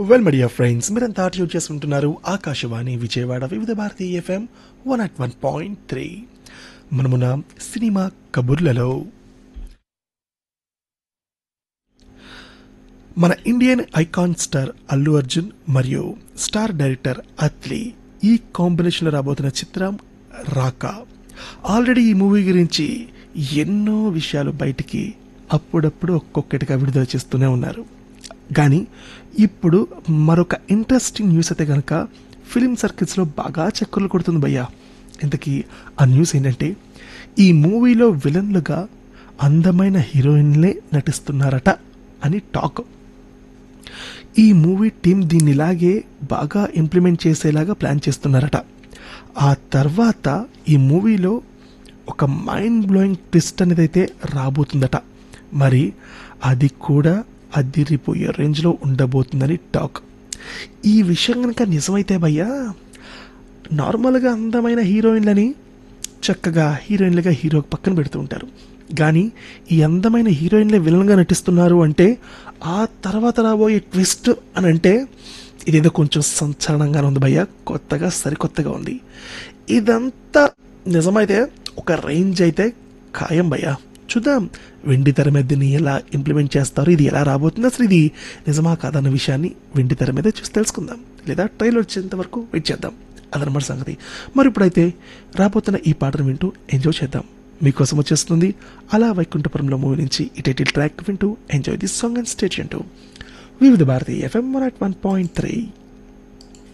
well media friends మీరంతా tune చేసుకుంటున్నారు Akashvani Vijayawada Vividh Bharati FM one at one point three మనమున cinema కబుర్లలో మన Indian icon star Allu Arjun మరియు స్టార్ డైరెక్టర్ అత్లీ ఈ కాంబినేషన్లో రాబోతున్న చిత్రం రాకా ఆల్రెడీ ఈ మూవీ గురించి ఎన్నో విషయాలు బయటికి అప్పుడప్పుడు ఒక్కొక్కటిగా విడుదల చేస్తూనే ఉన్నారు కానీ ఇప్పుడు మరొక ఇంట్రెస్టింగ్ న్యూస్ అయితే కనుక ఫిలిం సర్కిల్స్లో బాగా చక్కర్లు కొడుతుంది భయ్యా ఇంతకీ ఆ న్యూస్ ఏంటంటే ఈ మూవీలో విలన్లుగా అందమైన హీరోయిన్లే నటిస్తున్నారట అని టాక్ ఈ మూవీ టీం దీన్ని ఇలాగే బాగా ఇంప్లిమెంట్ చేసేలాగా ప్లాన్ చేస్తున్నారట ఆ తర్వాత ఈ మూవీలో ఒక మైండ్ బ్లోయింగ్ ట్విస్ట్ అనేది అయితే రాబోతుందట మరి అది కూడా అదిరిపోయే రేంజ్లో ఉండబోతుందని టాక్ ఈ విషయం కనుక నిజమైతే భయ్యా నార్మల్గా అందమైన హీరోయిన్లని చక్కగా హీరోయిన్లుగా హీరోకి పక్కన పెడుతూ ఉంటారు కానీ ఈ అందమైన హీరోయిన్లే విలన్గా నటిస్తున్నారు అంటే ఆ తర్వాత రాబోయే ట్విస్ట్ అని అంటే ఇదేదో కొంచెం సంచలనంగానే ఉంది భయ్య కొత్తగా సరికొత్తగా ఉంది ఇదంతా నిజమైతే ఒక రేంజ్ అయితే ఖాయం భయ్య చూద్దాం వెండి తెర మీద దీన్ని ఎలా ఇంప్లిమెంట్ చేస్తారు ఇది ఎలా రాబోతుంది అసలు ఇది నిజమా కాదన్న విషయాన్ని వెండి తెర మీద చూసి తెలుసుకుందాం లేదా ట్రైలర్ వచ్చేంత వరకు వెయిట్ చేద్దాం అదనమాట సంగతి మరి ఇప్పుడైతే రాబోతున్న ఈ పాటను వింటూ ఎంజాయ్ చేద్దాం మీకోసం వచ్చేస్తుంది అలా వైకుంఠపురంలో మూవీ నుంచి ఈ టైటిల్ ట్రాక్ వింటూ enjoy this song and state Vividh Bharati FM one at one point three